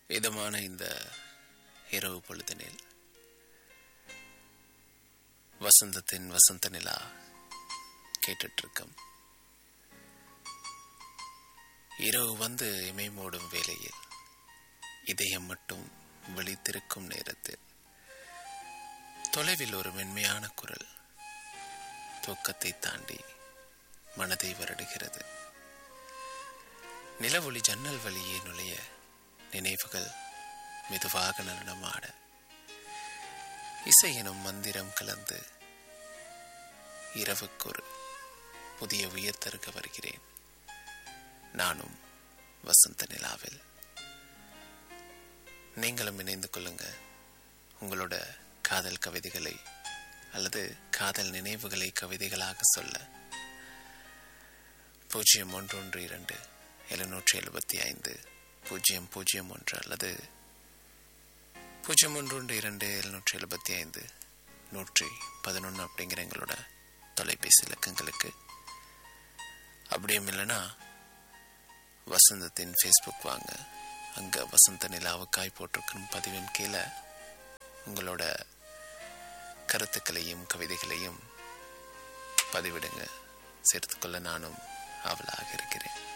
இதமான இந்த இரவு பொழுதினில் வசந்தத்தின் வசந்த நிலா கேட்டுட்டு இருக்கோம் இரவு வந்து இமை மூடும் வேளையில் இதயம் மட்டும் விழித்திருக்கும் நேரத்தில் தொலைவில் ஒரு மென்மையான குரல் தூக்கத்தை தாண்டி மனதை வருடுகிறது நிலவொளி ஜன்னல் வழியே நுழைய நினைவுகள் மெதுவாக நடனமாட இசை எனும் மந்திரம் கலந்து இரவுக்கொரு புதிய உயிர் தருக வருகிறேன் நானும் வசந்த நிலாவில் நீங்களும் இணைந்து கொள்ளுங்க உங்களோட காதல் கவிதைகளை அல்லது காதல் நினைவுகளை கவிதைகளாக சொல்ல பூஜ்ஜியம் ஒன்று ஒன்று இரண்டு எழுநூற்றி எழுபத்தி ஐந்து பூஜ்ஜியம் பூஜ்ஜியம் ஒன்று அல்லது பூஜ்ஜியம் ஒன்று ஒன்று இரண்டு எழுநூற்றி எழுபத்தி ஐந்து நூற்றி பதினொன்று அப்படிங்கிற எங்களோட தொலைபேசி இலக்கங்களுக்கு அப்படியும் இல்லைன்னா வசந்தத்தின் ஃபேஸ்புக் வாங்க அங்கே வசந்த நிலாவுக்காய் போட்டிருக்கும் பதிவின் கீழே உங்களோட கருத்துக்களையும் கவிதைகளையும் பதிவிடுங்க சேர்த்துக்கொள்ள நானும் ஆவலாக இருக்கிறேன்